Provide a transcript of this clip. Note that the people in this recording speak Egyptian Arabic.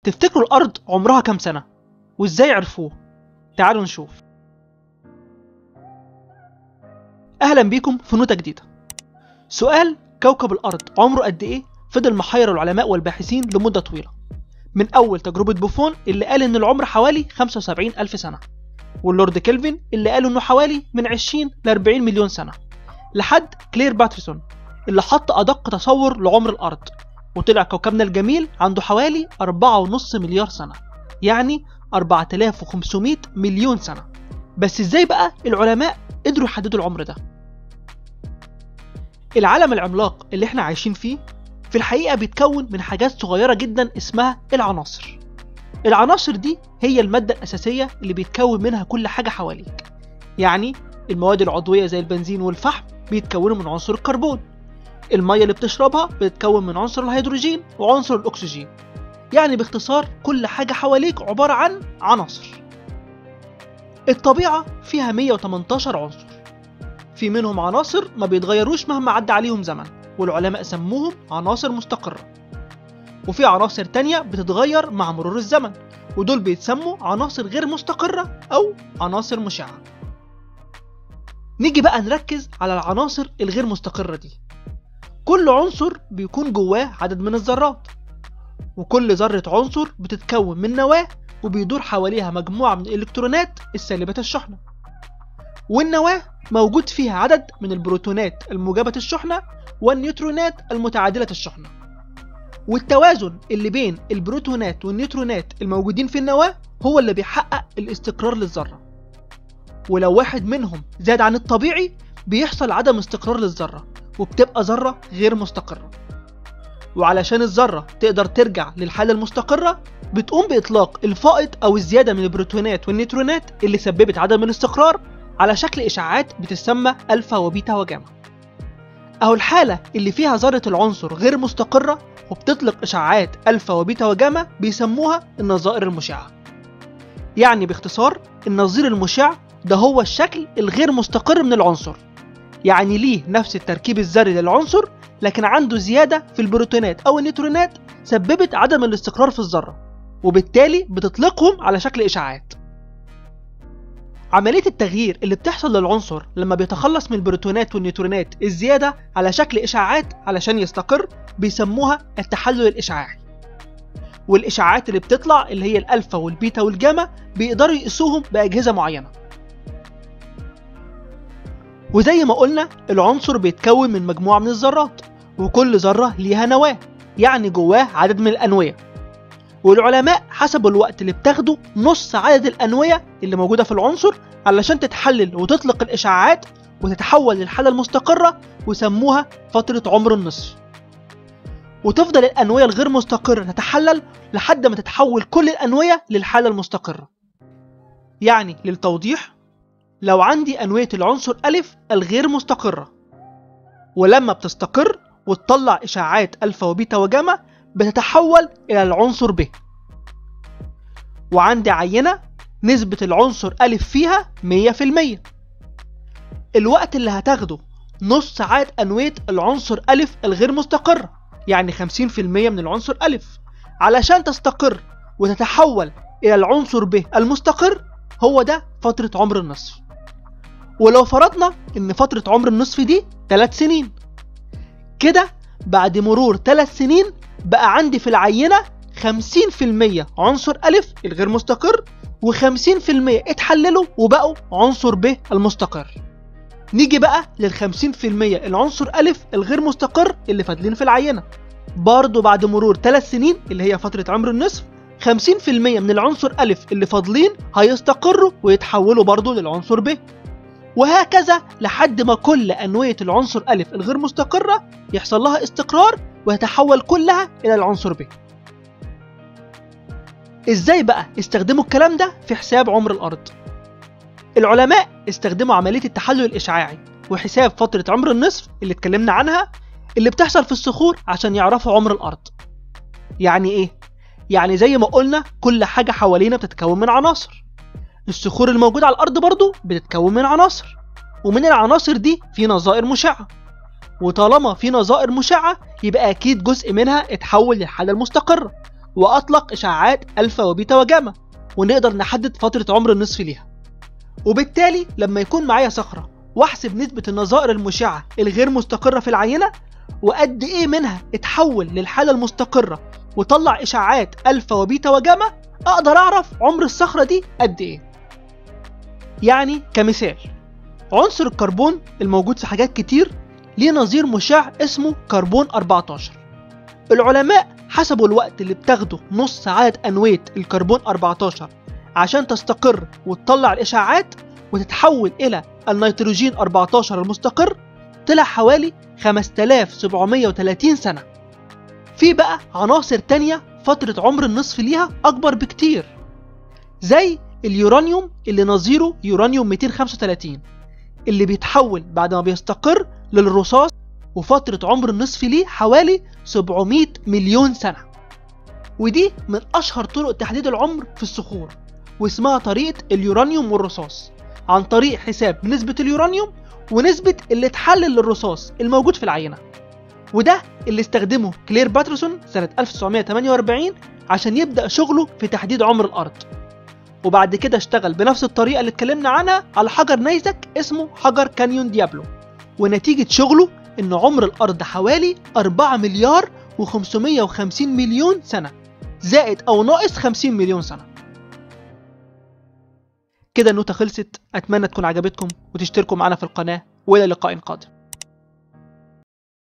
تفتكروا الأرض عمرها كام سنة؟ وإزاي عرفوه؟ تعالوا نشوف أهلا بيكم في نوتة جديدة سؤال كوكب الأرض عمره قد إيه فضل محير العلماء والباحثين لمدة طويلة من أول تجربة بوفون اللي قال إن العمر حوالي 75 ألف سنة واللورد كيلفن اللي قالوا إنه حوالي من 20 ل 40 مليون سنة لحد كلير باترسون اللي حط أدق تصور لعمر الأرض وطلع كوكبنا الجميل عنده حوالي 4.5 مليار سنة يعني 4500 مليون سنة بس ازاي بقى العلماء قدروا يحددوا العمر ده العالم العملاق اللي احنا عايشين فيه في الحقيقة بيتكون من حاجات صغيرة جدا اسمها العناصر العناصر دي هي المادة الأساسية اللي بيتكون منها كل حاجة حواليك يعني المواد العضوية زي البنزين والفحم بيتكونوا من عنصر الكربون المية اللي بتشربها بتتكون من عنصر الهيدروجين وعنصر الأكسجين يعني باختصار كل حاجة حواليك عبارة عن عناصر الطبيعة فيها 118 عنصر في منهم عناصر ما بيتغيروش مهما عدى عليهم زمن والعلماء سموهم عناصر مستقرة وفي عناصر تانية بتتغير مع مرور الزمن ودول بيتسموا عناصر غير مستقرة أو عناصر مشعة نيجي بقى نركز على العناصر الغير مستقرة دي كل عنصر بيكون جواه عدد من الذرات وكل ذرة عنصر بتتكون من نواة وبيدور حواليها مجموعة من الإلكترونات السالبة الشحنة والنواة موجود فيها عدد من البروتونات الموجبة الشحنة والنيوترونات المتعادلة الشحنة والتوازن اللي بين البروتونات والنيوترونات الموجودين في النواة هو اللي بيحقق الاستقرار للذرة ولو واحد منهم زاد عن الطبيعي بيحصل عدم استقرار للذرة وبتبقى ذرة غير مستقرة وعلشان الذرة تقدر ترجع للحالة المستقرة بتقوم بإطلاق الفائض أو الزيادة من البروتونات والنيوترونات اللي سببت عدم الاستقرار على شكل إشعاعات بتسمى ألفا وبيتا وجاما أو الحالة اللي فيها ذرة العنصر غير مستقرة وبتطلق إشعاعات ألفا وبيتا وجاما بيسموها النظائر المشعة يعني باختصار النظير المشع ده هو الشكل الغير مستقر من العنصر يعني ليه نفس التركيب الذري للعنصر لكن عنده زيادة في البروتونات أو النيوترونات سببت عدم الاستقرار في الذرة وبالتالي بتطلقهم على شكل إشعاعات عملية التغيير اللي بتحصل للعنصر لما بيتخلص من البروتونات والنيوترونات الزيادة على شكل إشعاعات علشان يستقر بيسموها التحلل الإشعاعي والإشعاعات اللي بتطلع اللي هي الألفا والبيتا والجاما بيقدروا يقيسوهم بأجهزة معينة وزي ما قلنا العنصر بيتكون من مجموعة من الذرات وكل ذرة ليها نواة يعني جواه عدد من الأنوية والعلماء حسبوا الوقت اللي بتاخده نص عدد الأنوية اللي موجودة في العنصر علشان تتحلل وتطلق الإشعاعات وتتحول للحالة المستقرة وسموها فترة عمر النصف وتفضل الأنوية الغير مستقرة تتحلل لحد ما تتحول كل الأنوية للحالة المستقرة يعني للتوضيح لو عندي أنوية العنصر ألف الغير مستقرة ولما بتستقر وتطلع إشعاعات ألفا وبيتا وجاما بتتحول إلى العنصر ب وعندي عينة نسبة العنصر ألف فيها 100% الوقت اللي هتاخده نص عدد أنوية العنصر ألف الغير مستقرة يعني 50% من العنصر ألف علشان تستقر وتتحول إلى العنصر ب المستقر هو ده فترة عمر النصف ولو فرضنا ان فترة عمر النصف دي 3 سنين كده بعد مرور 3 سنين بقى عندي في العينة 50% عنصر ألف الغير مستقر و50% اتحللوا وبقوا عنصر ب المستقر نيجي بقى لل 50% العنصر ألف الغير مستقر اللي فاضلين في العينة برضه بعد مرور 3 سنين اللي هي فترة عمر النصف 50% من العنصر ألف اللي فاضلين هيستقروا ويتحولوا برضه للعنصر ب وهكذا لحد ما كل أنوية العنصر ألف الغير مستقرة يحصل لها استقرار وتتحول كلها إلى العنصر ب إزاي بقى استخدموا الكلام ده في حساب عمر الأرض؟ العلماء استخدموا عملية التحلل الإشعاعي وحساب فترة عمر النصف اللي اتكلمنا عنها اللي بتحصل في الصخور عشان يعرفوا عمر الأرض يعني إيه؟ يعني زي ما قلنا كل حاجة حوالينا بتتكون من عناصر الصخور الموجودة على الأرض برضو بتتكون من عناصر ومن العناصر دي في نظائر مشعة وطالما في نظائر مشعة يبقى أكيد جزء منها اتحول للحالة المستقرة وأطلق إشعاعات ألفا وبيتا وجاما ونقدر نحدد فترة عمر النصف ليها وبالتالي لما يكون معايا صخرة واحسب نسبة النظائر المشعة الغير مستقرة في العينة وقد ايه منها اتحول للحالة المستقرة وطلع اشعاعات الفا وبيتا وجاما اقدر اعرف عمر الصخرة دي قد ايه يعني كمثال عنصر الكربون الموجود في حاجات كتير ليه نظير مشع اسمه كربون 14 العلماء حسبوا الوقت اللي بتاخده نص عدد أنوية الكربون 14 عشان تستقر وتطلع الإشعاعات وتتحول إلى النيتروجين 14 المستقر طلع حوالي 5730 سنة في بقى عناصر تانية فترة عمر النصف ليها أكبر بكتير زي اليورانيوم اللي نظيره يورانيوم 235 اللي بيتحول بعد ما بيستقر للرصاص وفترة عمر النصف ليه حوالي 700 مليون سنة ودي من أشهر طرق تحديد العمر في الصخور واسمها طريقة اليورانيوم والرصاص عن طريق حساب نسبة اليورانيوم ونسبة اللي اتحلل للرصاص الموجود في العينة وده اللي استخدمه كلير باترسون سنة 1948 عشان يبدأ شغله في تحديد عمر الأرض وبعد كده اشتغل بنفس الطريقة اللي اتكلمنا عنها على حجر نيزك اسمه حجر كانيون ديابلو ونتيجة شغله إن عمر الأرض حوالي 4 مليار و550 مليون سنة زائد أو ناقص 50 مليون سنة كده النوتة خلصت أتمنى تكون عجبتكم وتشتركوا معنا في القناة وإلى لقاء قادم